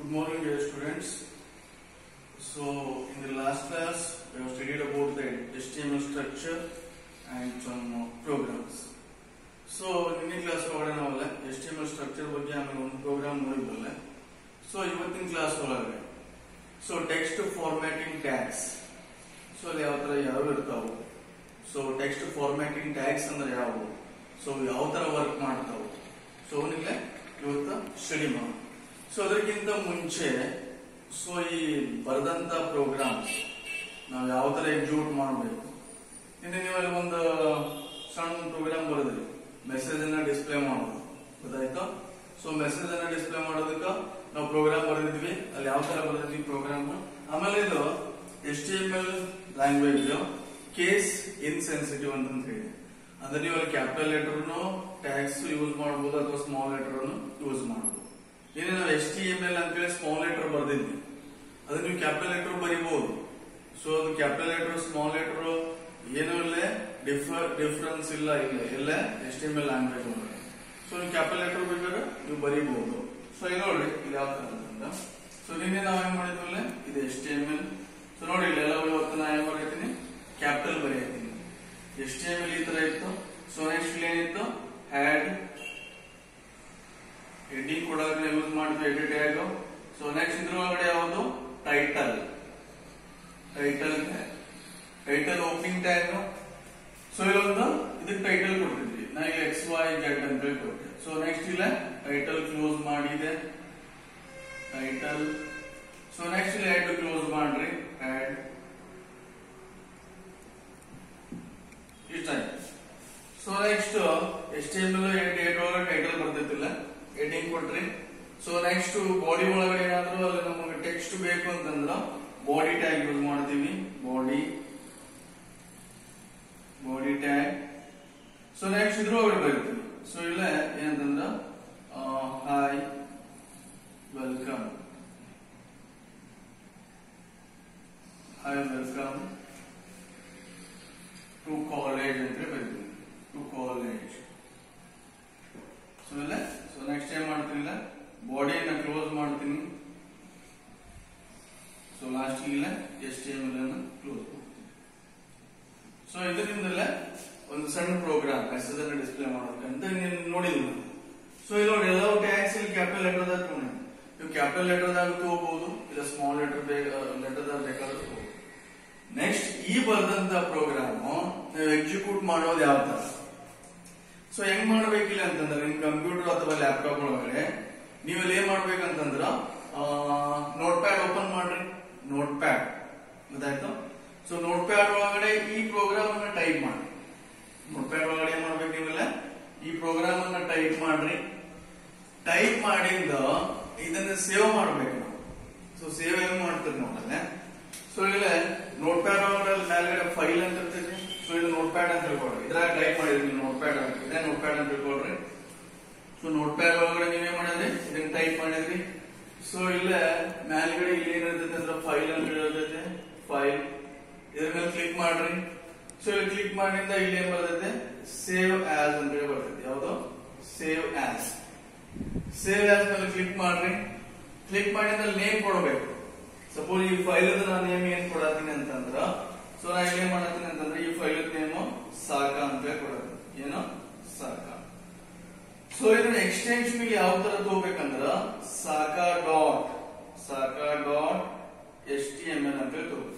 Good morning, dear students. So, in the last class, we have studied about the HTML structure and some uh, programs. So ನಿನ್ನೆ class ಒಳಗಡೆ ನಾವಲ್ಲ H T M L structure ಬಗ್ಗೆ ಆಮೇಲೆ ಒಂದು program ನೋಡಿದ್ವಲ್ಲ so ಇವತ್ತಿನ class ಒಳಗಡೆ so text formatting tags so ಅಲ್ಲಿ ಯಾವ ತರ ಯಾವ ಇರ್ತಾವು ಸೊ ಟೆಕ್ಸ್ಟ್ ಫಾರ್ಮ್ಯಾಟಿಂಗ್ ಟ್ಯಾಗ್ಸ್ ಅಂದ್ರೆ ಯಾವುವು ಸೊ ಯಾವ ತರ ವರ್ಕ್ ಮಾಡ್ತಾವು ಸೊ ಅವನಿಗೆ ಇವತ್ತು ಸ್ಟಡಿ ಮಾಡೋಣ ಸೊ ಅದಕ್ಕಿಂತ ಮುಂಚೆ ಸೊ ಈ ಬರೆದಂತ ಪ್ರೋಗ್ರಾಮ್ಸ್ ನಾವು ಯಾವ ತರ ಎಕ್ಸಿಕ್ಯೂಟ್ ಮಾಡಬೇಕು ಇನ್ನು ನೀವಲ್ಲಿ ಒಂದು ಸಣ್ಣ ಪ್ರೋಗ್ರಾಮ್ ಬರೆದ್ರಿ ಮೆಸೇಜ್ ಅನ್ನ ಡಿಸ್ಪ್ಲೇ ಮಾಡೋದು ಗೊತ್ತಾಯ್ತು ಸೊ ಮೆಸೇಜ್ ಅನ್ನ ಡಿಸ್ಪ್ಲೇ ಮಾಡೋದಕ್ಕ ನಾವು ಪ್ರೋಗ್ರಾಮ್ ಬರೆದಿದ್ವಿ ಅಲ್ಲಿ ಯಾವ ತರ ಬರೆದಿದ್ವಿ ಪ್ರೋಗ್ರಾಮ್ ಆಮೇಲೆ ಇದು S T M L language case insensitive ಅಂತ ಹೇಳಿ ಅಂದ್ರೆ ನೀವು ಅಲ್ಲಿ ಕ್ಯಾಪಿಟಲ್ ಲೆಟರ್ನು ಟ್ಯಾಕ್ಸ್ ಯೂಸ್ ಮಾಡಬಹುದು ಅಥವಾ ಸ್ಮಾಲ್ ಲೆಟರ್ ಯೂಸ್ ಮಾಡಬಹುದು ಏನೇ ನಾವು ಎಸ್ ಟಿ ಎಂ ಎಲ್ ಅಂತೇಳಿ ಸ್ಮಾಲ್ ಲೆಟರ್ ಬರ್ದಿದ್ವಿ ಅದನ್ನ ನೀವು ಕ್ಯಾಪಿಟಲ್ ಲೆಟರ್ ಬರಿಬಹುದು ಸೊ ಅದು ಕ್ಯಾಪಿಟಲ್ ಲೆಟರ್ ಸ್ಮಾಲ್ ಲೆಟರ್ ಏನೂ ಇಲ್ಲ ಡಿಫರ್ ಡಿಫರೆನ್ಸ್ ಇಲ್ಲ ಇಲ್ಲ ಎಲ್ಲ S T M L language ಒಳಗೆ ಸೊ ನೀವು ಕ್ಯಾಪಿಟಲ್ ಲೆಟರ್ ಬೇಕಾದ್ರೆ ನೀವು ಬರೀಬಹುದು ಸೊ ಇದು ನೋಡ್ರಿ ಇದು ಯಾವ ತರ ಅಂತ ಸೊ ನಿನ್ನೆ ನಾವು ಏನ್ ಮಾಡಿದ್ವಲ್ಲ ಇದು S T M L so ನೋಡಿ ಇಲ್ಲಿ ಎಲ್ಲ ಇವತ್ತು ನಾ ಏನ್ ಬರೀತೀನಿ ಕ್ಯಾಪಿಟಲ್ ಬರೀತೀನಿ ಎಸ್ ಟಿ ಎಂ ಎಲ್ ಈ ತರ ಇತ್ತು ಸೊ ನೆಕ್ಸ್ಟ್ ಇಲ್ಲಿ ಏನಿತ್ತು ಹ್ಯಾಡ್ ಹೆಡ್ಡಿಂಗ್ ಕೊಡೋಕೆ ಯೂಸ್ ಮಾಡ್ತೀವಿ ಎಡಿಟ್ ಟ್ಯಾಗ್ ಸೊ ನೆಕ್ಸ್ಟ್ ಇದ್ರ ಒಳಗಡೆ ಯಾವುದು title title title opening tag so ಇಲ್ಲೊಂದು ಇದಕ್ಕೆ ಟೈಟಲ್ ಕೊಟ್ಟಿದ್ವಿ ನಾ ಈಗ ಎಕ್ಸ್ ವೈ ಜೆಡ್ ಅಂತ ಹೇಳಿ ಕೊಟ್ಟೆ ಸೊ ನೆಕ್ಸ್ಟ್ ಇಲ್ಲ ಟೈಟಲ್ ಕ್ಲೋಸ್ ಮಾಡಿದೆ ಟೈಟಲ್ ಸೊ ನೆಕ್ಸ್ಟ್ ಇಲ್ಲಿ ಆಡ್ ಕ್ಲೋಸ್ ಮಾಡ್ರಿ ಆಡ್ ಇಷ್ಟಾಯ್ತು so next S T M L head ಒಳಗೆ ಟೈಟಲ್ ಬರ್ತೈತಿಲ್ಲ ಹೆಡ್ಡಿಂಗ್ ಕೊಟ್ರಿ ಸೊ ನೆಕ್ಸ್ಟ್ ಬಾಡಿ ಒಳಗಡೆ ಏನಾದ್ರು ಅಲ್ಲಿ ನಮಗೆ ಟೆಕ್ಸ್ಟ್ ಬೇಕು ಅಂತಂದ್ರ ಬಾಡಿ ಟ್ಯಾಗ್ ಯೂಸ್ ಮಾಡ್ತೀವಿ body body tag so next ಇದ್ರ ಒಳಗಡೆ ಬರೀತೀವಿ ಸೊ ಇಲ್ಲ ಏನಂತಂದ್ರ hi welcome hi welcome to college ಅಂತ ಬರೀತೀವಿ ಟು ಕಾಲೇಜ್ ಸೊ ಇಲ್ಲ ಸೊ ನೆಕ್ಸ್ಟ್ ಏನ್ ಮಾಡ್ತೀನಿ ಬಾಡಿಯನ್ನ ಕ್ಲೋಸ್ ಮಾಡ್ತೀನಿ ಸೊ ಲಾಸ್ಟ್ ಇಲ್ಲ ಎಸ್ ಟಿ ಎಂ ಎಲ್ ಅನ್ನು ಕ್ಲೋಸ್ ಮಾಡ್ತೀನಿ ಸೊ ಇದರಿಂದಲೇ ಒಂದು ಸಣ್ಣ ಪ್ರೋಗ್ರಾಮ್ ಮೆಸೇಜ್ ಅನ್ನು ಡಿಸ್ಪ್ಲೇ ಮಾಡೋಕೆ ಅಂತ ನೀನು ನೋಡಿದ್ವಿ ಸೊ ಇಲ್ಲಿ ನೋಡಿ ಎಲ್ಲ ಟ್ಯಾಕ್ಸ್ ಇಲ್ಲಿ ಕ್ಯಾಪಿಟಲ್ ಲೆಟರ್ ದಾಗ ತಗೊಂಡು ನೀವು ಕ್ಯಾಪಿಟಲ್ ಲೆಟರ್ ದಾಗ ತಗೋಬಹುದು ಇಲ್ಲ ಸ್ಮಾಲ್ ಲೆಟರ್ ಲೆಟರ್ ದಾಗ ಬೇಕಾದ್ರೆ ತಗೋಬಹುದು ನೆಕ್ಸ್ಟ್ ಈ ಬರೆದಂತ ಪ್ರೋಗ್ರಾಮ್ ನೀವು ಎಕ್ಸಿಕ್ಯೂಟ್ ಮಾಡೋದು ಯಾವ ತರ ಸೊ ಹೆಂಗ್ ಮಾಡ್ಬೇಕಿಲ್ಲ ಅಂತಂದ್ರೆ ನಿಮ್ ಕಂಪ್ಯೂಟರ್ ಅಥವಾ ಲ್ಯಾಪ್ಟಾಪ್ ಒಳಗಡೆ ನೀವೆಲ್ಲ ಏನ್ ಮಾಡ್ಬೇಕಂತಂದ್ರ ನೋಟ್ ಪ್ಯಾಡ್ ಓಪನ್ ಮಾಡ್ರಿ ನೋಟ್ ಪ್ಯಾಡ್ ಗೊತ್ತಾಯ್ತು ಸೊ ನೋಟ್ ಪ್ಯಾಡ್ ಒಳಗಡೆ ಈ ಪ್ರೋಗ್ರಾಮ್ ಅನ್ನ ಟೈಪ್ ಮಾಡಿ ನೋಟ್ ಪ್ಯಾಡ್ ಒಳಗಡೆ ಏನ್ ಮಾಡ್ಬೇಕು ನೀವೆಲ್ಲ ಈ ಪ್ರೋಗ್ರಾಮ್ ಅನ್ನ ಟೈಪ್ ಮಾಡ್ರಿ ಟೈಪ್ ಮಾಡಿಂದ ಇದನ್ನ ಸೇವ್ ಮಾಡ್ಬೇಕು ನಾವು ಸೊ ಸೇವ್ ಹೆಂಗ್ ಮಾಡ್ತೀರಿ ನೋಡಲ್ಲ ಸೊ ಇಲ್ಲ ನೋಟ್ ಪ್ಯಾಡ್ ಒಳಗಡೆ ಮೇಲ್ಗಡೆ ಫೈಲ್ ಅಂತ ಇರ್ತೈತಿ ಸೊ ಇದು ನೋಟ್ ಪ್ಯಾಡ್ ಅಂತ ತಿಳ್ಕೊಳ್ರಿ ಇದ್ರಾಗ ಟೈಪ್ ಮಾಡಿದ್ರಿ ನೋಟ್ ಪ್ಯಾಡ್ ಅಂತ ಇದೇ ನೋಟ್ ಪ್ಯಾಡ್ ಅಂತ ತಿಳ್ಕೊಳ್ರಿ ಸೊ ನೋಟ್ ಪ್ಯಾಡ್ ಒಳಗಡೆ ನೀವೇನ್ ಮಾಡಿದ್ರಿ ಇದನ್ನ ಟೈಪ್ ಮಾಡಿದ್ರಿ ಸೊ ಇಲ್ಲ ಮೇಲ್ಗಡೆ ಇಲ್ಲಿ ಏನಿರ್ತೈತೆ ಅಂದ್ರೆ ಫೈಲ್ ಅಂತ ಇರ್ತೈತೆ ಫೈಲ್ ಇದ್ರ ಮೇಲೆ ಕ್ಲಿಕ್ ಮಾಡ್ರಿ ಸೊ ಇಲ್ಲಿ ಕ್ಲಿಕ್ ಮಾಡಿಂದ ಇಲ್ಲಿ ಏನ್ ಬರ್ತೈತೆ ಸೇವ್ ಆಸ್ ಅಂತ ಹೇಳಿ ಬರ್ತೈತೆ ಯಾವುದು ಸೇವ್ ಆಸ್ ಸೇವ್ ಆಸ್ ಮೇಲೆ ಕ್ಲಿಕ್ ಮಾಡ್ರಿ ಕ್ಲಿಕ್ ಮಾಡಿಂದ ನೇಮ್ ಕೊಡಬೇಕು ಸಪೋಸ್ ಈ ಫೈಲ್ ನಾನು ನೇಮ್ ಏನ್ ಕೊಡತ್ತೀನಿ ಅಂತಂದ್ರ ಸೊ ನಾ ಏನ್ ಮಾಡತ್ತೀನಿ ಅಂತಂದ್ರೆ ಈ ಫೈಲ್ ನೇಮ್ ಸಾಕ ಅಂತ ಹೇಳಿ ಕೊಡತ್ತೀನಿ ಏನು ಸಾಕ ಸೊ ಇದನ್ನ ಎಕ್ಸ್ಟೆನ್ಷನ್ ಯಾವ ತರ ತಗೋಬೇಕಂದ್ರ ಸಾಕ ಡಾಟ್ ಸಾಕ dot S T M L ಅಂತ ಹೇಳಿ ತಗೋಬೇಕು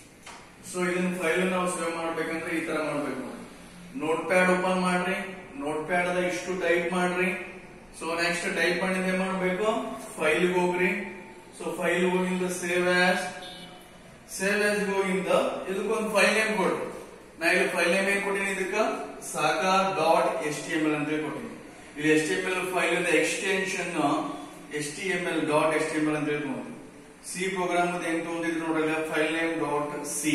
ಸೊ ಇದನ್ನ ಫೈಲ್ ನಾವು ಸೇವ್ ಮಾಡ್ಬೇಕಂದ್ರೆ ಈ ತರ ಮಾಡ್ಬೇಕು ನೋಟ್ ಪ್ಯಾಡ್ ಓಪನ್ ಮಾಡ್ರಿ ನೋಟ್ ಪ್ಯಾಡ್ ಅದ ಇಷ್ಟು ಟೈಪ್ ಮಾಡ್ರಿ ಸೊ ನೆಕ್ಸ್ಟ್ ಟೈಪ್ ಮಾಡಿದ ಏನ್ ಮಾಡ್ಬೇಕು ಫೈಲ್ ಹೋಗ್ರಿ ಸೊ ಫೈಲ್ ಹೋಗಿಂದ ಸೇವ್ ಆಸ್ ಸೇವ್ ಆಸ್ ಹೋಗಿಂದ ಇದಕ್ಕೊಂದು ಫೈಲ್ ನೇಮ್ ಕೊಡ್ರಿ ನಾ ಇಲ್ಲಿ ಫೈಲ್ ನೇಮ್ ಏನ್ ಕೊಟ್ಟಿನಿ ಇದಕ್ಕ ಸಾಕ dot S T M L ಅಂತ ಕೊಟ್ಟಿನಿ ಇಲ್ಲಿ S T M L file ಇಂದ extension S T M L dot S T M L ಅಂತ ಹೇಳ್ಕೊಂಡು ಸಿ ಪ್ರೋಗ್ರಾಮ್ ಏನ್ ತಗೊಂಡಿದ್ರು ನೋಡಲ್ಲ ಫೈಲ್ ನೇಮ್ ಡಾಟ್ ಸಿ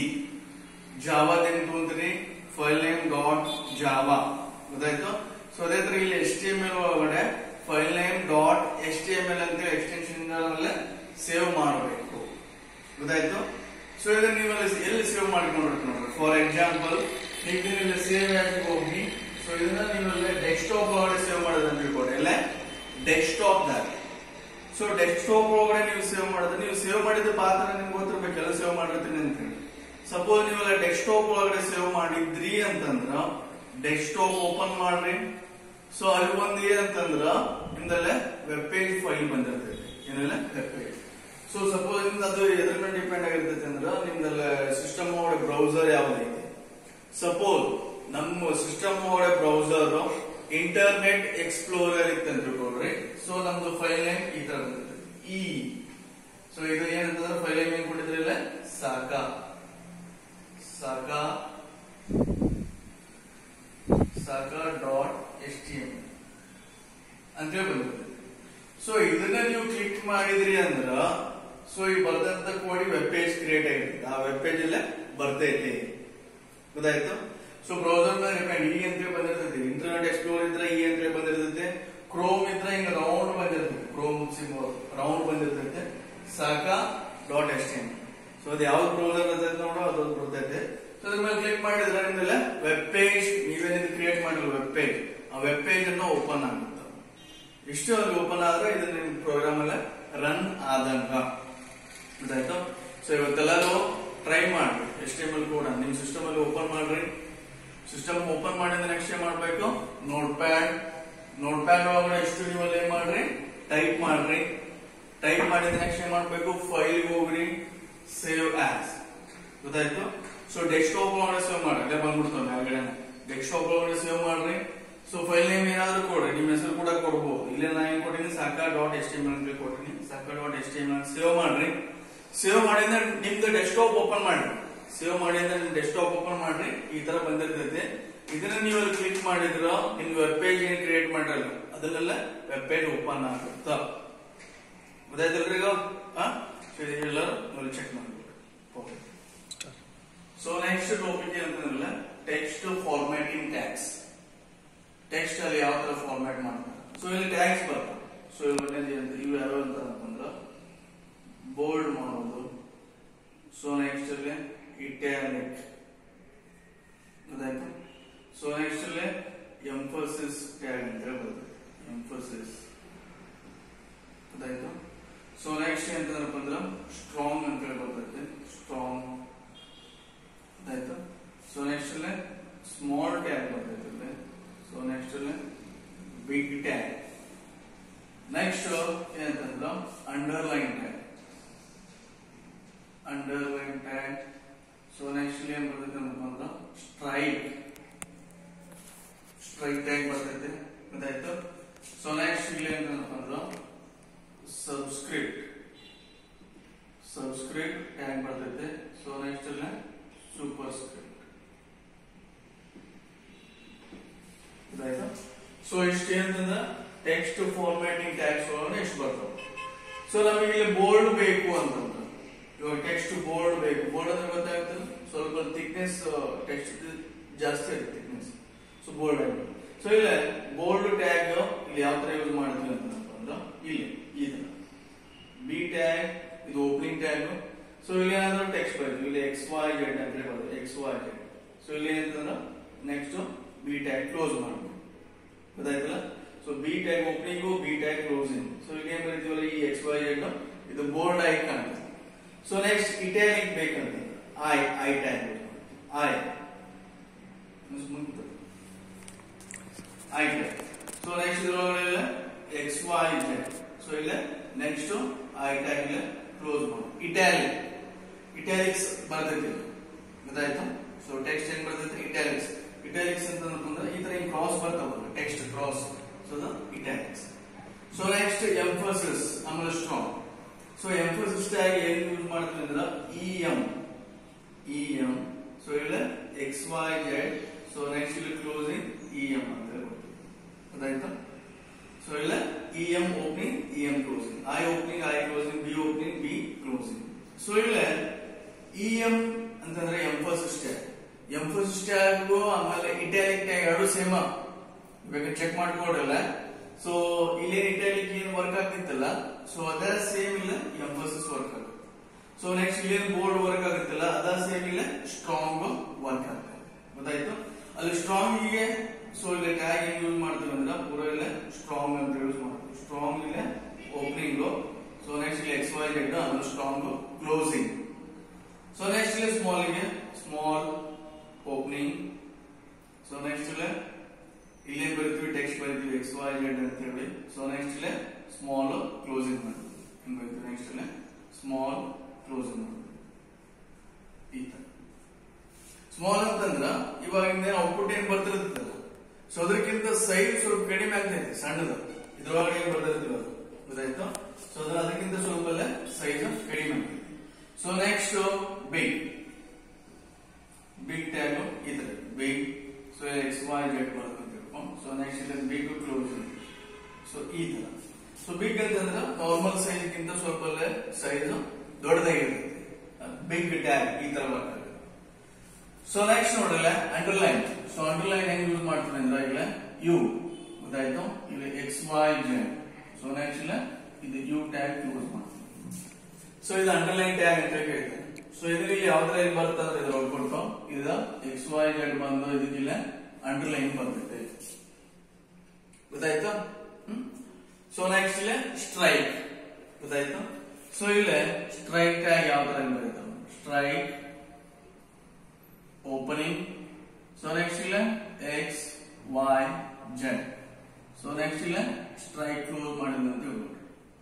ಜಾವಾದ ಏನ್ ತಗೊಂತೀರಿ ಫೈಲ್ ನೇಮ್ ಡಾಟ್ ಜಾವಾ ಗೊತ್ತಾಯ್ತು ಸೊ ಅದೇ ತರ ಇಲ್ಲಿ ಎಸ್ ಟಿ ಎಂ ಎಲ್ ಒಳಗಡೆ file name dot S T M L ಅಂತ ಎಕ್ಸ್ಟೆನ್ಷನ್ ಸೇವ್ ಮಾಡಬೇಕು ಗೊತ್ತಾಯ್ತು ಸೊ ಇದನ್ನ ನೀವು ಎಲ್ಲಿ ಸೇವ್ ಮಾಡ್ಕೊಂಡಿರ್ತೀವಿ ನೋಡ್ರಿ ಫಾರ್ ಎಕ್ಸಾಂಪಲ್ ನೀವು ಸೇವ್ ಆಗಿ ಹೋಗಿ ಸೊ ಇದನ್ನ ನೀವು ಡೆಸ್ಕ್ಟಾಪ್ ಒಳಗಡೆ ಸೇವ್ ಮಾಡೋದಂತ ತಿಳ್ಕೊಡಿ ಎಲ್ಲ ಡೆಸ್ಕ್ಟಾಪ್ ದಾಗ ಸೊ ಸೊ ಡೆಸ್ಕ್ಟಾಪ್ ಒಳಗಡೆ ನೀವು ಸೇವ್ ಮಾಡಿದ್ರೆ ನೀವು ಸೇವ್ ಮಾಡಿದ ಪಾತ್ರ ನಿಮ್ಗೆ ಗೊತ್ತಿರ್ಬೇಕು ಎಲ್ಲ ಸೇವ್ ಮಾಡಿರ್ತೀನಿ ಅಂತ ಸಪೋಸ್ ನೀವೆಲ್ಲ ಡೆಸ್ಕ್ಟಾಪ್ ಒಳಗಡೆ ಸೇವ್ ಮಾಡಿದ್ರಿ ಅಂತಂದ್ರ ಡೆಸ್ಕ್ಟಾಪ್ ಓಪನ್ ಮಾಡ್ರಿ ಸೊ ಅಲ್ಲಿ ಒಂದ್ ಏನಂತಂದ್ರ ನಿಮ್ದಲ್ಲೇ ವೆಬ್ ಪೇಜ್ ಫೈಲ್ ಬಂದಿರ್ತೈತಿ ಏನೆಲ್ಲ ವೆಬ್ ಪೇಜ್ ಸೊ ಸಪೋಸ್ ನಿಮ್ದು ಅದು ಎದ್ರ ಮೇಲೆ ಡಿಪೆಂಡ್ ಆಗಿರ್ತೈತಿ ಅಂದ್ರ ನಿಮ್ದಲ್ಲ ಸಿಸ್ಟಮ್ ಒಳಗಡೆ ಬ್ರೌಸರ್ ಯಾವ್ದೈತಿ ಸಪೋಸ್ ನಮ್ಮ ಸಿಸ್ಟಮ್ ಒಳಗಡೆ ಬ್ರೌಸರ್ ಇಂಟರ್ನೆಟ್ ಎಕ್ಸ್ಪ್ಲೋರರ್ ಇತ್ತು ಅಂತ ತಿಳ್ಕೊಳ್ರಿ ಸೊ ನಮ್ದು ಫೈಲ್ ನೇಮ್ ಈ ತರ ಬರ್ತೈತಿ ಇ ಸೊ ಇದು ಏನಂತಂದ್ರೆ ಫೈಲ್ ನೇಮ್ ಏನ್ ಕೊಟ್ಟಿದ್ರಿಲ್ಲ ಸಾಕ ಸಾಕ ಸಾಕ ಡಾಟ್ ಎಸ್ ಟಿ ಎಂ ಅಂತೇಳಿ ಬಂದಿರ್ತೈತಿ ಸೊ ಇದನ್ನ ನೀವು ಕ್ಲಿಕ್ ಮಾಡಿದ್ರಿ ಅಂದ್ರ ಸೊ ಈ ಬರ್ದಂತ ಕೋಡಿ ವೆಬ್ ಪೇಜ್ ಕ್ರಿಯೇಟ್ ಆಗಿರ್ತೈತಿ ಆ ವೆಬ್ ಪೇಜ್ ಅಲ್ಲೇ ಬರ್ತೈತಿ ಗೊತ್ತಾಯ್ತು ಸೊ ಬ್ರೌಸರ್ ಮೇಲೆ ಡಿಪೆಂಡ್ ಈ ಅಂತ ಬಂದಿರ್ತೈತಿ ಇಂಟರ್ನೆಟ್ ಎಕ್ಸ್ಪ್ಲೋರ್ ಇದ್ರೆ ಈ ಅಂತ ಬಂದಿರ್ತೈತಿ ಕ್ರೋಮ್ ಇದ್ರೆ ಹಿಂಗ ರೌಂಡ್ ಬಂದಿರ್ತೈತಿ ಕ್ರೋಮ್ ಸಿಂಬಲ್ ರೌಂಡ್ ಬಂದಿರ್ತೈತಿ ಸಾಕ dot S T M so ಅದು ಯಾವ್ದು ಬ್ರೌಸರ್ ಇರ್ತೈತೆ ನೋಡೋ ಅದು ಬರ್ತೈತೆ ಸೊ ಅದ್ರ ಮೇಲೆ ಕ್ಲಿಕ್ ಮಾಡಿದ್ರೆ ನಿಮ್ದೆಲ್ಲ ವೆಬ್ ಪೇಜ್ ನೀವೇನಿದು ಕ್ರಿಯೇಟ್ ಮಾಡಿಲ್ಲ ವೆಬ್ ಪೇಜ್ ಆ ವೆಬ್ ಪೇಜ್ ಅನ್ನು ಓಪನ್ ಆಗುತ್ತೆ ಇಷ್ಟು ಅಲ್ಲಿ ಓಪನ್ ಆದ್ರೆ ಇದು ನಿಮ್ ಪ್ರೋಗ್ರಾಮ್ ಎಲ್ಲ ರನ್ ಆದಂಗ ಗೊತ್ತಾಯ್ತು ಸೊ ಇವತ್ತೆಲ್ಲರೂ ಟ್ರೈ ಮಾಡಿ ಎಸ್ ಟಿ ಎಮ್ ಎಲ್ ಕೂಡ ನಿಮ್ ಸಿಸ್ಟಮ್ ಅಲ್ಲಿ ಓಪನ್ ಮಾಡ್ರಿ ಸಿಸ್ಟಮ್ ಓಪನ್ ಮಾಡಿದ ನೆಕ್ಸ್ಟ್ ಏನ್ ಮಾಡ್ಬೇಕು ನೋಟ್ ಪ್ಯಾಡ್ ನೋಟ್ ಪ್ಯಾಡ್ ಒಳಗಡೆ ಎಷ್ಟು ನೀವು ಅಲ್ಲಿ ಏನ್ ಮಾಡ್ರಿ ಟೈಪ್ ಮಾಡ್ರಿ ಟೈಪ್ ಮಾಡಿದ ನೆಕ್ಸ್ಟ್ ಏನ್ ಮಾಡ್ಬೇಕು ಫೈಲ್ ಹೋಗ್ರಿ ಸೇವ್ ಆಸ್ ಗೊತ್ತಾಯ್ತು ಸೊ ಡೆಸ್ಕ್ಟಾಪ್ ಒಳಗಡೆ ಸೇವ್ ಮಾಡಿ ಅಲ್ಲೇ ಬಂದ್ಬಿಡ್ತಾವೆ ಮೇಲ್ಗಡೆ ಡೆಸ್ಕ್ಟಾಪ್ ಒಳಗಡೆ ಸೇವ್ ಮಾಡ್ರಿ ಸೊ ಫೈಲ್ ನೇಮ್ ಏನಾದ್ರು ಕೊಡ್ರಿ ನಿಮ್ಮ ಹೆಸರು ಕೂಡ ಕೊಡ್ಬೋದು ಇಲ್ಲೇ ನಾ ಏನ್ ಕೊಟ್ಟಿನಿ ಸಾಕ ಡಾಟ್ ಎಸ್ ಟಿ ಎಂ ಅಂತ ಕೊಟ್ಟಿನಿ ಸಾಕ dot S T M save ಮಾಡ್ರಿ ಸೇವ್ ಮಾಡಿದ್ರೆ ನಿಮ್ದು ಡೆಸ್ಕ್ಟಾಪ್ ಓಪನ್ ಮಾಡ್ರಿ ಸೇವ್ ಮಾಡಿದ್ರೆ ನಿಮ್ ಡೆಸ್ಕ್ಟಾಪ್ ಓಪನ್ ಮಾಡ್ರಿ ಈ ತರ ಬಂದಿರ್ತೈತಿ ಇದನ್ನ ನೀವು ಅಲ್ಲಿ ಕ್ಲಿಕ್ ಮಾಡಿದ್ರ ನಿಮ್ ವೆಬ್ ಪೇಜ್ ಏನ್ ಕ್ರಿಯೇಟ್ ಮಾಡಿರಲ್ಲ ಅದನ್ನೆಲ್ಲ ವೆಬ್ ಪೇಜ್ ಓಪನ್ ಆಗುತ್ತ ಗೊತ್ತಾಯ್ತಲ್ರಿ ಈಗ ಎಲ್ಲರೂ ನೋಡಿ ಚೆಕ್ ಮಾಡ್ಬೇಕು ಓಕೆ ಸೊ ನೆಕ್ಸ್ಟ್ ಟಾಪಿಕ್ ಏನಂತಂದ್ರೆ ಟೆಕ್ಸ್ಟ್ ಫಾರ್ಮ್ಯಾಟಿಂಗ್ ಟ್ಯಾಕ್ಸ್ ಟೆಕ್ಸ್ಟ್ ಅಲ್ಲಿ ಯಾವ ತರ ಫಾರ್ಮ್ಯಾಟ್ ಮಾಡ್ತಾರೆ ಸೊ ಇಲ್ಲಿ ಟ್ಯಾಕ್ಸ್ ಬರ್ತವೆ ಸೊ ಇಲ್ಲಿ ಇವು ಯಾವ ಅಂತ ಅಂತಂದ್ರ ಬೋಲ್ಡ್ ಮಾಡೋದು ಸೊ ನೆಕ್ಸ್ಟ್ ಅಲ್ಲಿ ಇಟ್ಯಾಲಿಕ್ ಗೊತ್ತಾಯ್ತು ಸೊ ನೆಕ್ಸ್ಟ್ ಅಲ್ಲಿ ಎಂಫೋಸಿಸ್ ಟ್ಯಾಗ್ ಅಂತ ಬರ್ತದೆ ಎಂಫೋಸಿಸ್ ಗೊತ್ತಾಯ್ತು ಸೊ ನೆಕ್ಸ್ಟ್ ಎಂತಂದ್ರಪ್ಪ ಅಂದ್ರ ಸ್ಟ್ರಾಂಗ್ ಅಂತ ಹೇಳಿ ಬರ್ತೈತೆ ಸ್ಟ್ರಾಂಗ್ ಆಯ್ತು ಸೊ ನೆಕ್ಸ್ಟ್ ಅಲ್ಲೇ ಸ್ಮಾಲ್ ಟ್ಯಾಗ್ ಬರ್ತೈತೆ ಇಲ್ಲಿ ಸೊ ನೆಕ್ಸ್ಟ್ ಅಲ್ಲೇ ಬಿಗ್ ಟ್ಯಾಗ್ ನೆಕ್ಸ್ಟ್ ಏನಂತಂದ್ರ underline tag underline tag so next ಏನ್ ಬರ್ತೈತೆ ಅಂತಂದ್ರ ಸ್ಟ್ರೈಕ್ ಸ್ಟ್ರೈಕ್ ಟ್ಯಾಗ್ ಬರ್ತೈತೆ ಗೊತ್ತಾಯ್ತು ಸೊ ನೆಕ್ಸ್ಟ್ ಇಲ್ಲಿ ಏನಂತಂದ್ರ ಅಂದ್ರ ಸಬ್ಸ್ಕ್ರಿಪ್ಟ್ ಸಬ್ಸ್ಕ್ರಿಪ್ಟ್ ಟ್ಯಾಗ್ ಬರ್ತೈತೆ ಸೊ ನೆಕ್ಸ್ಟ್ ಅಲ್ಲೇ ಸೂಪರ್ ಸ್ಕ್ರಿಪ್ಟ್ ಸೊ ಇಷ್ಟು ಏನಂತಂದ್ರ ಟೆಕ್ಸ್ಟ್ ಫಾರ್ಮ್ಯಾಟಿಂಗ್ ಟ್ಯಾಗ್ಸ್ ಒಳಗಡೆ ಎಷ್ಟು ಬರ್ತಾವ ಸೊ ನಮಗೆ ಇಲ್ಲಿ ಬೋಲ್ಡ್ ಬೇಕು ಅಂತಂದ್ರ ಇವಾಗ ಟೆಕ್ಸ್ಟ್ ಬೋಲ್ಡ್ ಬೇಕು ಬೋಲ್ಡ್ ಅಂದ್ರೆ ಗೊತ್ತಾಗ್ತದೆ ಸ್ವಲ್ಪ ಥಿಕ್ನೆಸ್ ಟೆಕ್ಸ್ಟ್ ಜಾಸ್ತಿ ಇರುತ್ತೆ ಥಿಕ್ನೆಸ್ ಸೊ ಬೋಲ್ಡ್ ಆಗಿ ಸೊ ಇಲ್ಲ ಬೋಲ್ಡ್ ಟ್ಯಾಗ್ ಇಲ್ಲಿ ಯಾವ ತರ ಯೂಸ್ ಮಾಡ್ತೀವಿ ಅಂತಂದ್ರ ಇಲ್ಲಿ ಈ ತರ ಬಿ ಟ್ಯಾಗ್ ಇದು ಓಪನಿಂಗ್ ಟ್ಯಾಗ್ ಸೊ ಇಲ್ಲಿ ಏನಾದ್ರು ಟೆಕ್ಸ್ಟ್ ಬರ್ತದೆ ಇಲ್ಲಿ ಎಕ್ಸ್ ವೈ ಜೆಡ್ ಅಂತ ಹೇಳಿ ಬರ್ತದೆ ಎಕ್ಸ್ ವೈ ಜೆಡ್ ಸೊ ಇಲ್ಲಿ ಏನಂತಂದ್ರೆ ನೆಕ್ಸ್ಟ್ ಬಿ ಟ್ಯಾಗ್ ಕ್ಲೋಸ್ ಮಾಡಬೇಕು ಗೊತ್ತಾಯ್ತಲ್ಲ so B tag opening B tag closing so ಇಲ್ಲಿ ಏನ್ ಬರೀತೀವಲ್ಲ ಈ ಎಕ್ಸ್ ವೈ ಜೆಡ್ ಇದು ಬೋಲ್ಡ್ ಆಗಿ ಕಾಣುತ್ತೆ ಸೊ ನೆಕ್ಸ್ಟ್ ಇಟ್ಯಾಲಿಕ್ ಬೇಕಂತ I I tag I I tag so next ಇದ್ರೊಳಗಡೆ ಎಕ್ಸ್ ವೈ ಜೆಡ್ ಸೊ ಇಲ್ಲ ನೆಕ್ಸ್ಟ್ ಐ ಟ್ಯಾಗ್ ಇಲ್ಲ ಕ್ಲೋಸ್ ಮಾಡಿ ಇಟ್ಯಾಲಿಕ್ ಇಟ್ಯಾಲಿಕ್ಸ್ ಬರ್ತೈತಿ ಗೊತ್ತಾಯ್ತು ಸೊ ಟೆಕ್ಸ್ಟ್ ಏನ್ ಬರ್ತೈತಿ ಇಟ್ಯಾಲಿಕ್ಸ್ ಇಟ್ಯಾಲಿಕ್ಸ್ ಅಂತ ಅಂದ್ರೆ ಈ ತರ ಕ್ರಾಸ್ ಬರ್ತಾವ text cross so the italics so next emphasis ಆಮೇಲೆ ಸ್ಟ್ರಾಂಗ್ ಸೊ ಎಂಫೋಸಿಸ್ ಟ್ಯಾಗ್ ಏನ್ ಯೂಸ್ ಮಾಡ್ತೀವಿ ಅಂದ್ರೆ E M E M so ಇಲ್ಲ X Y Z so next ಇಲ್ಲಿ ಕ್ಲೋಸಿಂಗ್ ಇ ಎಂ ಅಂತ ಹೇಳ್ಬೋದು ಗೊತ್ತಾಯ್ತಾ ಸೊ ಇಲ್ಲ E M opening E M closing I opening I closing B opening B closing so ಇಲ್ಲ ಇ ಎಂ ಅಂತಂದ್ರೆ emphasis tag emphasis tag ಆಮೇಲೆ italic tag ಎರಡು same ಬೇಕಾದ್ರೆ ಚೆಕ್ ಮಾಡ್ಕೊಡಲ್ಲ ಸೊ ಇಲ್ಲೇನ್ ಇಟ್ಯಾಲಿಕ್ ಏನ್ ವರ್ಕ್ ಆಗ್ತಿತ್ತಲ್ಲ ಸೊ ಅದರ ಸೇಮ್ ಇಲ್ಲ ಎಂಫೋಸಿಸ್ ವರ್ಕ್ ಆಗುತ್ತೆ ಸೊ ನೆಕ್ಸ್ಟ್ ಇಲ್ಲೇನ್ ಬೋರ್ಡ್ ವರ್ಕ್ ಆಗುತ್ತಲ್ಲ ಅದರ ಸೇಮ್ ಇಲ್ಲ ಸ್ಟ್ರಾಂಗ್ ವರ್ಕ್ ಆಗುತ್ತೆ ಗೊತ್ತಾಯ್ತು ಅಲ್ಲಿ ಸ್ಟ್ರಾಂಗ್ ಗೆ ಸೊ ಇಲ್ಲಿ ಟ್ಯಾಗ್ ಏನ್ ಯೂಸ್ ಮಾಡ್ತೀವಿ ಅಂದ್ರೆ ಪೂರ ಇಲ್ಲ ಸ್ಟ್ರಾಂಗ್ ಅಂತ ಯೂಸ್ ಮಾಡ್ತೀವಿ ಸ್ಟ್ರಾಂಗ್ ಇಲ್ಲ ಓಪನಿಂಗ್ ವೈ ಜೆಡ್ ಆಮೇಲೆ ಸ್ಟ್ರಾಂಗ್ ಕ್ಲೋಸಿಂಗ್ ಸೊ ನೆಕ್ಸ್ಟ್ ಇಲ್ಲಿ ಸ್ಮಾಲ್ ಗೆ ಸ್ಮಾಲ್ ಓಪನಿಂಗ್ ಸೊ ನೆಕ್ಸ್ಟ್ ಇಲ್ಲಿ ಇಲ್ಲಿ ಬರ್ತೀವಿ ಟೆಕ್ಸ್ಟ್ ಬರ್ತೀವಿ ಎಕ್ಸ್ ವೈ ಜೆಡ್ ಅಂತ ಹೇಳಿ ಸೊ ನೆಕ್ಸ್ಟ್ ಇಲ್ಲಿ ಸ್ಮಾಲ್ ಕ್ಲೋಸಿಂಗ್ ಮಾಡ್ತೀವಿ ಹಿಂಗ್ ಬರ್ತೀವಿ ನೆಕ್ಸ್ಟ್ ಇಲ್ಲಿ ಸ್ಮಾಲ್ ಕ್ಲೋಸಿಂಗ್ ಮಾಡ್ತೀವಿ ಈ ತರ ಸ್ಮಾಲ್ ಅಂತಂದ್ರ ಇವಾಗಿಂದ ಔಟ್ಪುಟ್ ಏನ್ ಬರ್ತಿರ್ತದಲ್ಲ ಸೊ ಅದಕ್ಕಿಂತ ಸೈಜ್ ಸ್ವಲ್ಪ ಕಡಿಮೆ ಆಗ್ತೈತೆ ಸಣ್ಣದು ಇದ್ರೊಳಗಡೆ ಏನ್ ಬರ್ತಿರ್ತೀವಿ ಅದು ಗೊತ್ತಾಯ್ತು ಸೊ ಅದ್ರ ಅದಕ್ಕಿಂತ ಸ್ವಲ್ಪ ಸೈಜ್ ಕಡಿಮೆ ಆಗ್ತೈತೆ so next big big tag ಈ ತರ big so X Y Z ಬರ್ತದೆ ಸೊ ನೆಕ್ಸ್ಟ್ ಇಲ್ಲಿ ಬಿಗ್ ಕ್ಲೋಸ್ ಸೊ ಈ ತರ ಸೊ ಬಿಗ್ ಅಂತಂದ್ರೆ ನಾರ್ಮಲ್ ಸೈಜ್ ಗಿಂತ ಸ್ವಲ್ಪ ಸೈಜ್ ದೊಡ್ಡದಾಗಿರುತ್ತೆ ಬಿಗ್ ಟ್ಯಾಗ್ ಈ ತರ ಬರ್ತದೆ ಸೊ ನೆಕ್ಸ್ಟ್ ನೋಡ್ರಲ್ಲ ಅಂಡರ್ಲೈನ್ ಸೊ ಅಂಡರ್ಲೈನ್ ಹೆಂಗ್ ಯೂಸ್ ಮಾಡ್ತೀನಿ ಅಂದ್ರೆ ಈಗ ಯು ಗೊತ್ತಾಯ್ತು ಇಲ್ಲಿ X Y Z so next ಇಲ್ಲ ಇದು ಯು ಟ್ಯಾಗ್ ಯೂಸ್ ಮಾಡ್ತೀನಿ ಸೊ ಇದು ಅಂಡರ್ಲೈನ್ ಟ್ಯಾಗ್ ಅಂತ ಹೇಳ್ತಾರೆ ಸೊ ಇದರಲ್ಲಿ ಯಾವ್ದ್ರಲ್ಲಿ ಬರ್ತಂದ್ರೆ ಇದ್ರ ಔಟ್ಪುಟ್ ಇದು ಎಕ್ಸ್ ವೈ ಜೆಡ್ ಬಂದು ಇದಕ್ಕಿಲ್ಲ ಅಂಡರ್ಲೈನ್ ಬರ್ತೈತೆ ಗೊತ್ತಾಯ್ತು ಸೊ ನೆಕ್ಸ್ಟ್ ಇಲ್ಲ ಸ್ಟ್ರೈಕ್ ಗೊತ್ತಾಯ್ತು ಸೊ ಇಲ್ಲ ಸ್ಟ್ರೈಕ್ ಟ್ಯಾಗ್ ಯಾವ ತರ ಬರುತ್ತೆ ಸ್ಟ್ರೈಕ್ ಓಪನಿಂಗ್ ಸೊ ನೆಕ್ಸ್ಟ್ ಇಲ್ಲ X Y Z so next ಇಲ್ಲ ಸ್ಟ್ರೈಕ್ ಕ್ಲೋಸ್ ಮಾಡಿದ ಅಂತ ಹೇಳ್ಬಿಟ್ಟು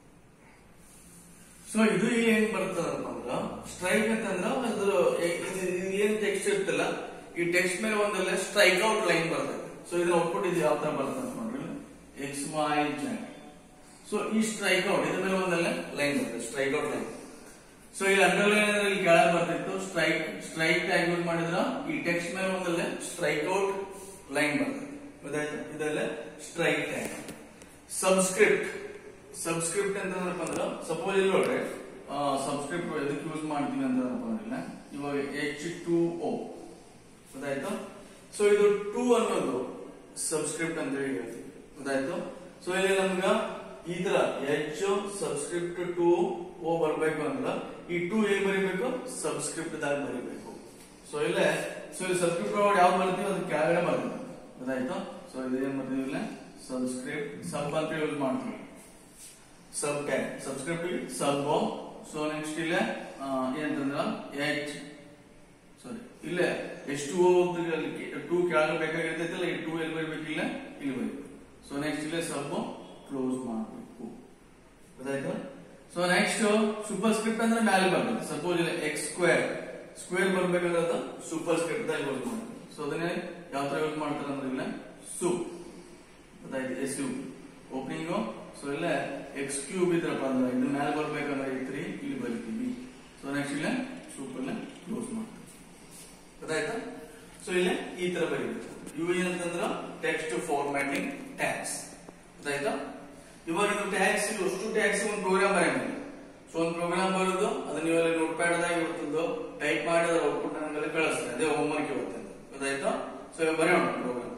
ಸೊ ಇದು ಏನ್ ಬರ್ತದಪ್ಪ ಅಂದ್ರ ಸ್ಟ್ರೈಕ್ ಅಂತಂದ್ರ ಅದ್ರ ಏನ್ ಟೆಕ್ಸ್ಟ್ ಇರ್ತಲ್ಲ ಈ ಟೆಕ್ಸ್ಟ್ ಮೇಲೆ ಒಂದಲ್ಲ ಸ್ಟ್ರೈಕ್ ಔಟ್ ಲೈನ್ ಬರ್ತದೆ ಸೊ ಇದನ್ನ ಔಟ್ಪುಟ್ ಇದು ಯಾವ ತರ ಬರ್ತದೆ ಅಂತ ನೋಡ್ರಿ ಎಕ್ಸ್ ವೈ ಜೆಡ್ ಸೊ ಈ ಸ್ಟ್ರೈಕ್ ಔಟ್ ಇದ್ರ ಮೇಲೆ ಒಂದಲ್ಲ ಲೈನ್ ಬರ್ತದೆ ಸ್ಟ್ರೈಕ್ ಔಟ್ ಲೈನ್ ಸೊ ಇಲ್ಲಿ ಅಂಡರ್ಲೈನ್ ಇಲ್ಲಿ ಕೆಳಗೆ ಬರ್ತಿತ್ತು ಸ್ಟ್ರೈಕ್ ಸ್ಟ್ರೈಕ್ ಟ್ಯಾಗ್ ಯೂಸ್ ಮಾಡಿದ್ರ ಈ ಟೆಕ್ಸ್ಟ್ ಮೇಲೆ ಒಂದಲ್ಲ ಸ್ಟ್ರೈಕ್ ಔಟ್ ಲೈನ್ ಬರ್ತದೆ ಗೊತ್ತಾಯ್ತು ಇದೆಲ್ಲ ಸ್ಟ್ರೈಕ್ ಟ್ಯಾಗ್ ಸಬ್ಸ್ಕ್ರಿಪ್ಟ್ ಸಬ್ಸ್ಕ್ರಿಪ್ಟ್ ಅಂತಂದ್ರಪ್ಪ ಅಂದ್ರ ಸಪೋಸ್ ಇಲ್ಲಿ ನೋಡ್ರಿ ಸಬ್ಸ್ಕ್ರಿಪ್ಟ್ ಎದಕ್ಕೆ ಯೂಸ್ ಮಾಡ್ತೀವಿ ಅಂತ ಅನ್ಕೊಂಡಿಲ್ಲ ಇವಾಗ ಎಚ್ ಟು ಓ ಗೊತ್ತಾಯ್ತು ಸೊ ಇದು ಟೂ ಅನ್ನೋದು ಸಬ್ಸ್ಕ್ರಿಪ್ಟ್ ಅಂತ ಹೇಳಿ ಹೇಳ್ತೀವಿ ಗೊತ್ತಾಯ್ತು ಸೊ ಇಲ್ಲಿ ನಮ್ಗ ಈ ತರ ಎಚ್ ಸಬ್ಸ್ಕ್ರಿಪ್ಟ್ ಟು ಓ ಬರ್ಬೇಕು ಅಂದ್ರ ಈ ಟೂ ಏನ್ ಬರಿಬೇಕು ಸಬ್ಸ್ಕ್ರಿಪ್ಟ್ ದಾಗ ಬರಿಬೇಕು ಸೊ ಇಲ್ಲೇ ಸೊ ಇಲ್ಲಿ ಸಬ್ಸ್ಕ್ರಿಪ್ಟ್ ಒಳಗಡೆ ಯಾವ್ದು ಬರ್ತೀವಿ ಅದು ಕೆಳಗಡೆ ಬರ್ತದೆ ಗೊತ್ತಾಯ್ತು ಸೊ ಇದು ಏನ್ ಬರ್ತೀವಿ ಇಲ್ಲ ಸಬ್ಸ್ಕ್ರಿಪ್ಟ್ ಸಬ್ ಅಂತ ಯೂಸ್ ಮಾಡ್ತೀವಿ sub tag subscript sub so next ಇಲ್ಲ ಏನಂತಂದ್ರ ಎಚ್ ಸಾರಿ ಇಲ್ಲ ಎಷ್ಟು ಟೂ ಕೆಳಗೆ ಬೇಕಾಗಿರ್ತೈತಲ್ಲ ಈ ಟೂ ಎಲ್ಲಿ ಬರ್ಬೇಕಿಲ್ಲ ಇಲ್ಲಿ ಬರಬೇಕು ಸೊ ನೆಕ್ಸ್ಟ್ ಇಲ್ಲ ಸಬ್ ಕ್ಲೋಸ್ ಮಾಡಬೇಕು ಗೊತ್ತಾಯ್ತು ಸೊ ನೆಕ್ಸ್ಟ್ ಸೂಪರ್ ಸ್ಕ್ರಿಪ್ಟ್ ಅಂದ್ರೆ ಮೇಲೆ ಬರ್ತದೆ ಸಪೋಸ್ ಇಲ್ಲ ಎಕ್ಸ್ ಸ್ಕ್ವೇರ್ ಸ್ಕ್ವೇರ್ ಬರ್ಬೇಕಂದ್ರೆ ಅದು ಸೂಪರ್ ಸ್ಕ್ರಿಪ್ಟ್ ದಾಗ ಯೂಸ್ ಮಾಡ್ತೀವಿ ಸೊ ಅದನ್ನೇ ಯಾವ ತರ ಯೂಸ್ ಮಾಡ್ತಾರೆ ಅಂದ್ರೆ ಇಲ್ಲ ಸೂಪ್ ಗೊತ್ತಾಯ್ತು ಎಸ್ ಯು ಓಪನಿಂಗ್ ಸೊ ಇಲ್ಲ ಎಕ್ಸ್ ಕ್ಯೂಬ್ ಇದ್ರಪ್ಪ ಅಂದ್ರೆ ಇದು ಮೇಲೆ ಬರ್ಬೇಕಂದ್ರೆ ಈ ತ್ರೀ ಇಲ್ಲಿ ಬರಿತೀವಿ ಸೊ ನೆಕ್ಸ್ಟ್ ಇಲ್ಲ ಸೂಪ್ ಎಲ್ಲ ಕ್ಲೋಸ್ ಮಾಡ್ತೀವಿ ಗೊತ್ತಾಯ್ತಾ ಸೊ ಇಲ್ಲ ಈ ತರ ಬರೀಬೇಕು ಇವು ಏನಂತಂದ್ರ ಟೆಕ್ಸ್ಟ್ ಫಾರ್ಮ್ಯಾಟಿಂಗ್ ಟ್ಯಾಕ್ಸ್ ಗೊತ್ತಾಯ್ತಾ ಇವಾಗ ಇದು ಟ್ಯಾಕ್ಸ್ ಅಷ್ಟು ಟ್ಯಾಕ್ಸ್ ಒಂದು ಪ್ರೋಗ್ರಾಮ್ ಬರೆಯಬೇಕು ಸೊ ಒಂದು ಪ್ರೋಗ್ರಾಮ್ ಬರೋದು ಅದು ನೀವೆಲ್ಲ ನೋಟ್ ಪ್ಯಾಡ್ ದಾಗ ಇರ್ತದೋ ಟೈಪ್ ಮಾಡಿ ಅದರ ಔಟ್ಪುಟ್ ನಮಗೆಲ್ಲ ಕಳಿಸ್ತದೆ ಅದೇ ಹೋಮ್ ವರ್ಕ್ ಇರುತ್ತೆ ಗೊತ್ತಾಯ್ತಾ ಸೊ ಇವಾಗ ಬರೆಯೋಣ ಪ್ರೋಗ್ರಾಮ್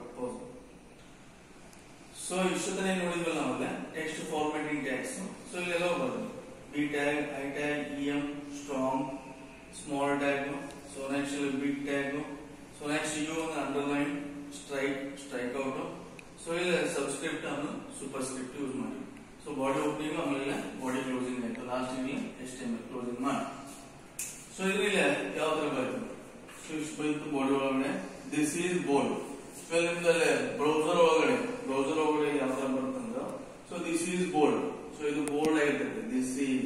ಸೊ ಇಷ್ಟೊತ್ತನೇ ನೋಡಿದ್ವಲ್ಲ ನಾವಲ್ಲ ಟೆಕ್ಸ್ಟ್ ಫಾರ್ಮ್ಯಾಟಿಂಗ್ ಟ್ಯಾಕ್ಸ್ ಸೊ ಇಲ್ಲೆಲ್ಲ ಬರೋದು B tag I tag E M strong small tag so next big tag so next U underline strike strike out so ಇಲ್ಲಿ ಸಬ್ಸ್ಕ್ರಿಪ್ಟ್ ಅನ್ನು superscript use ಮಾಡಿ so body opening ಆಮೇಲೆ body closing ಆಯ್ತು last ಇಲ್ಲಿ S time closing ಮಾಡಿ so ಇದ್ರಲ್ಲಿ ಯಾವ ತರ ಬರ್ತದೆ ಸೊ ಇಷ್ಟು ಬಂತು ಬಾಡಿ ಒಳಗಡೆ ದಿಸ್ ಈಸ್ ಬೋರ್ಡ್ ಸೊ ನಿಮ್ದಲ್ಲಿ ಬ್ರೌಸರ್ ಒಳಗಡೆ ಬ್ರೌಸರ್ ಒಳಗಡೆ ಯಾವ ತರ ಬರುತ್ತಂದ್ರ so this is bold so ಇದು ಬೋರ್ಡ್ ಆಗಿರ್ತದೆ this is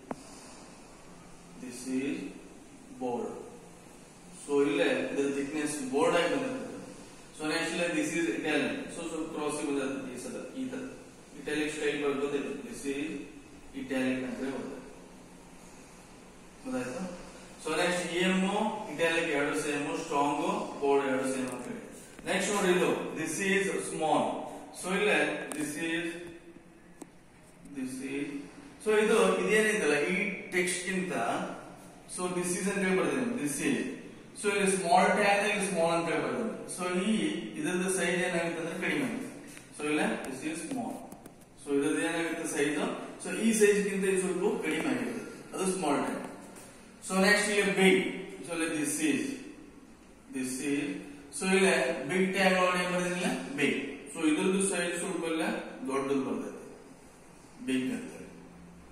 this is bold so ಇಲ್ಲೇ ಇದರ ಥಿಕ್ನೆಸ್ ಬೋರ್ಡ್ ಆಗಿ ಬಂದಿರ್ತದೆ ಸೊ ನೆಕ್ಸ್ಟ್ ಇಲ್ಲ ದಿಸ್ ಈಸ್ ಇಟಾಲಿಯನ್ ಸೊ ಸ್ವಲ್ಪ ಕ್ರಾಸಿಂಗ್ ಬಂದಿರ್ತದೆ ಈ ಸಲ ಈ ತರ ಇಟಾಲಿಕ್ ಸ್ಟೈಲ್ ಬರ್ತದೆ ದಿಸ್ ಈಸ್ ಇಟಾಲಿಕ್ ಅಂತ ಹೇಳಿ ಬರ್ತದೆ ಗೊತ್ತಾಯ್ತಾ so next E M italic ಎರಡು ಸೇಮ್ ಸ್ಟ್ರಾಂಗ್ ಬೋರ್ಡ್ ಎರಡು ಸೇಮ್ ಅಂತ ಹೇಳಿ ನೆಕ್ಸ್ಟ್ ನೋಡಿ ಇದು ದಿಸ್ ಈಸ್ ಸ್ಮಾಲ್ ಸೊ ಇಲ್ಲ this is this is so ಇದು ಇದೇನಿದಲ್ಲ ಈ ಟೆಕ್ಸ್ಟ್ ಗಿಂತ ಸೊ ದಿಸ್ ಈಸ್ ಅಂತ ಹೇಳಿ ಬರ್ತೀನಿ ದಿಸ್ ಈಸ್ ಸೊ ಇಲ್ಲಿ ಸ್ಮಾಲ್ ಟ್ಯಾಗ್ ಇಲ್ಲಿ ಸ್ಮಾಲ್ ಅಂತ ಹೇಳಿ ಬರ್ತೀನಿ ಸೊ ಈ ಇದ್ರದ್ದು ಸೈಜ್ ಏನಾಗುತ್ತೆ ಅಂದ್ರೆ ಕಡಿಮೆ ಆಗುತ್ತೆ ಸೊ ಇಲ್ಲ ದಿಸ್ ಈಸ್ ಸ್ಮಾಲ್ ಸೊ ಇದ್ರದ್ದು ಏನಾಗುತ್ತೆ ಸೈಜ್ ಸೊ ಈ ಸೈಜ್ ಗಿಂತ ಇದು ಸ್ವಲ್ಪ ಕಡಿಮೆ ಆಗಿದೆ ಅದು ಸ್ಮಾಲ್ ಟ್ಯಾಗ್ ಸೊ ನೆಕ್ಸ್ಟ್ ಇಲ್ಲಿ ಬಿಗ್ ಸೊ ಇಲ್ಲಿ this is this is so ಇಲ್ಲ ಬಿಗ್ ಟ್ಯಾಗ್ ಒಳಗಡೆ ಏನ್ ಬರ್ದಿಲ್ಲ ಬಿಗ್ ಸೊ ಇದ್ರದ್ದು ಸೈಜ್ ಸ್ವಲ್ಪ ಇಲ್ಲ ದೊಡ್ಡದು ಬರ್ತೈತೆ ಬಿಗ್ ಅಂತ ಸೊ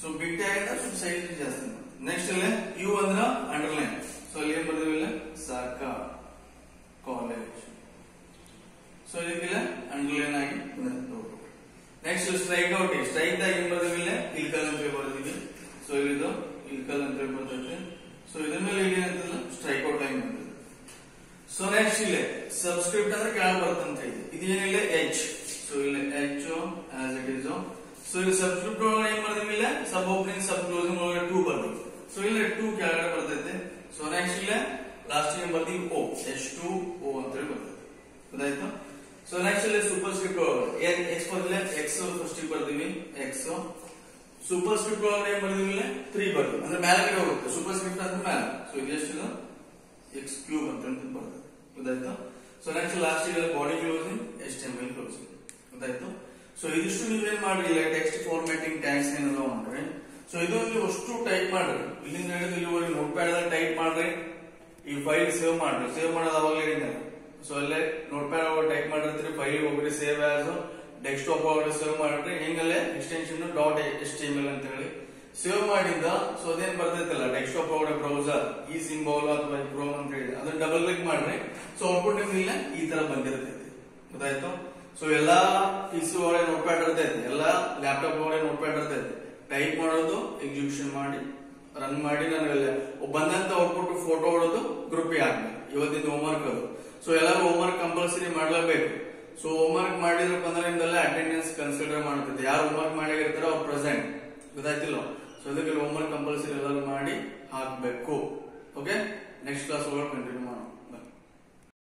ಸೊ ಬಿಗ್ ಟ್ಯಾಗ್ ಅಂದ್ರೆ ಸ್ವಲ್ಪ ಸೈಜ್ ಜಾಸ್ತಿ ನೆಕ್ಸ್ಟ್ ಇಲ್ಲಿ ಯು ಅಂದ್ರ ಅಂಡರ್ಲೈನ್ ಸೊ ಅಲ್ಲಿ ಏನ್ ಬರ್ದಿವಿಲ್ಲ ಸಾಕ ಕಾಲೇಜ್ ಸೊ ಇದಕ್ಕೆಲ್ಲ ಅಂಡರ್ಲೈನ್ ಆಗಿ ನೆಕ್ಸ್ಟ್ ಸ್ಟ್ರೈಕ್ ಔಟ್ ಸ್ಟ್ರೈಕ್ ದಾಗ ಏನ್ ಬರ್ದಿವಿಲ್ಲ ಇಲ್ಕಲ್ ಅಂತ ಬರ್ದಿವಿ ಸೊ ಇದು ಇಲ್ಕಲ್ ಅಂತ ಬರ್ತೈತೆ ಸೊ ಇದ್ರ ಮೇಲೆ ಇಲ್ಲಿ ಏನಂತಲ್ಲ ಸ್ಟ್ರೈಕ್ ಔಟ್ ಲೈನ್ ಬಂದಿದೆ ಸೊ ನೆಕ್ಸ್ಟ್ ಇಲ್ಲಿ ಸಬ್ಸ್ಕ್ರಿಪ್ಟ್ ಅಂದ್ರೆ ಕೆಳಗೆ ಬರ್ತಂತ ಇದೆ ಇದೇನಿಲ್ಲ ಎಚ್ ಸೊ ಇಲ್ಲಿ H as it is so ಇಲ್ಲಿ ಸಬ್ಸ್ಕ್ರಿಪ್ಟ್ ಒಳಗಡೆ ಏನ್ ಬರ್ತೀವಿ ಇಲ್ಲ ಸಬ್ ಓಪನಿಂಗ್ ಸಬ್ ಕ್ಲೋಸಿಂಗ್ ಒಳಗಡೆ ಟೂ ಬರ್ತೀವಿ ಸೊ ಇಲ್ಲಿ ಟೂ ಕೆಳಗಡೆ ಬರ್ತೈತೆ ಸೊ ನೆಕ್ಸ್ಟ್ ಇಲ್ಲ ಲಾಸ್ಟ್ ಏನ್ ಬರ್ತೀವಿ ಓ ಎಚ್ ಟು ಓ ಅಂತ ಹೇಳಿ ಬರ್ತೈತೆ ಗೊತ್ತಾಯ್ತು ಸೊ ನೆಕ್ಸ್ಟ್ ಇಲ್ಲಿ ಸೂಪರ್ ಸ್ಕ್ರಿಪ್ಟ್ ಒಳಗಡೆ ಎಕ್ಸ್ ಬರ್ದಿಲ್ಲ ಎಕ್ಸ್ ಫಸ್ಟ್ ಬರ್ತೀವಿ ಎಕ್ಸ್ ಸೂಪರ್ ಸ್ಕ್ರಿಪ್ಟ್ ಒಳಗಡೆ ಏನ್ ಬರ್ತೀವಿ ಇಲ್ಲ ತ್ರೀ ಬರ್ತೀವಿ ಅಂದ್ರೆ ಮೇಲೆ ಕಡೆ ಹೋಗುತ್ತೆ ಸೂಪರ್ ಸ್ಕ್ರಿಪ್ಟ್ ಅಂದ್ರೆ ಮೇಲೆ ಸೊ ಇದೆಷ್ಟು ಎಕ್ಸ್ ಕ್ಯೂಬ್ ಅಂತ ಅಂತ ಬರ್ತದೆ ಗೊತ್ತಾಯ್ತು ಸೊ ನೆಕ್ಸ್ಟ್ ಲಾಸ್ಟ್ ಈಗ body closing S M L closing ಗೊತ್ತಾಯ್ತು ಸೊ ಇದಿಷ್ಟು ನೀವೇನ್ ಮಾಡ್ರಿ ಇಲ್ಲ ಟೆಕ್ಸ್ಟ್ ಫಾರ್ಮ್ಯಾಟಿಂಗ್ ಟ್ಯಾಕ್ಸ್ ಏನೆಲ್ಲ ಮಾಡ್ರಿ ಸೊ ಇದು ನೀವು ಅಷ್ಟು ಟೈಪ್ ಮಾಡ್ರಿ ಇಲ್ಲಿಂದ ಹಿಡಿದು ಇಲ್ಲಿವರೆಗೆ ನೋಟ್ ಪ್ಯಾಡ್ ಅಲ್ಲಿ ಟೈಪ್ ಮಾಡ್ರಿ ಈ ಫೈಲ್ ಸೇವ್ ಮಾಡ್ರಿ ಸೇವ್ ಮಾಡೋದು ಅವಾಗಲೇ ಹೇಳಿದ್ನಲ್ಲ ಸೊ ಅಲ್ಲೇ ನೋಟ್ ಪ್ಯಾಡ್ ಒಳಗೆ ಟೈಪ್ ಮಾಡಿರ್ತೀರಿ ಫೈಲ್ ಹೋಗ್ರಿ ಸೇವ್ ಆಸ್ ಡೆಸ್ಕ್ಟಾಪ್ ಒಳಗಡೆ ಸೇವ್ ಮಾಡ್ರಿ ಹಿಂಗಲ್ಲೇ extension dot S T M L ಅಂತ ಹೇಳಿ ಸೇವ್ ಮಾಡಿದ್ದ ಸೊ ಅದೇನ್ ಬರ್ತೈತಲ್ಲ ಡೆಸ್ಕ್ಟಾಪ್ ಒಳಗಡೆ ಬ್ರೌಸರ್ ಈ ಸಿಂಬಲ್ ಅಥವಾ ಕ್ರೋಮ್ ಅಂತ ಹೇಳಿ ಅದನ್ನ ಡಬಲ್ ಕ್ಲಿಕ್ ಮಾಡ್ರಿ ಸೊ ಔಟ್ಪುಟ್ ನಿಮ್ಗೆ ಇಲ್ಲ ಈ ತರ ಬಂದಿರ್ತೈತಿ ಗೊತ್ತಾಯ್ತು ಸೊ ಎಲ್ಲಾ ಪಿಸಿ ಒಳಗೆ ನೋಟ್ ಪ್ಯಾಡ್ ಇರ್ತೈತಿ ಎಲ್ಲಾ ಲ್ಯಾಪ್ಟಾಪ್ ಒಳಗೆ ನೋಟ್ ಪ್ಯಾಡ್ ಇರ್ತೈತಿ ಟೈಪ್ ಮಾಡೋದು ಎಕ್ಸಿಕ್ಯೂಷನ್ ಮಾಡಿ ರನ್ ಮಾಡಿ ನನಗೆ ಬಂದಂತ ಔಟ್ಪುಟ್ ಫೋಟೋ ಹೊಡೆದು ಗ್ರೂಪಿಗೆ ಹಾಕ್ಬೇಕು ಇವತ್ತಿನ ಹೋಮ್ವರ್ಕ್ ಅದು ಸೊ ಎಲ್ಲರೂ ಹೋಮ್ವರ್ಕ್ ಕಂಪಲ್ಸರಿ ಮಾಡಲೇಬೇಕು ಸೊ ಹೋಮ್ವರ್ಕ್ ಮಾಡಿದ್ರಪ್ಪ ಅಂದ್ರೆ ನಿಮ್ದೆಲ್ಲ ಅಟೆಂಡೆನ್ಸ್ ಕನ್ಸಿಡರ್ ಮಾಡ್ತೈತೆ ಯಾರು ಹೋಮ್ವರ್ಕ್ ಮಾಡಿರ್ತಾರೋ ಅವ್ರು ಪ್ರೆಸೆಂಟ್ ಗೊತ್ತಾಯ್ತಿಲ್ಲ ಸೊ ಅದಕ್ಕೆ ಹೋಮ್ವರ್ಕ್ ಕಂಪಲ್ಸರಿ ಎಲ್ಲರೂ ಮಾಡಿ ಹಾಕ್ಬೇಕು ಓಕೆ ನೆಕ್ಸ್ಟ್ ಕ್ಲಾಸ್ ಒಳಗೆ ಕಂಟಿನ್ಯೂ ಮಾಡೋಣ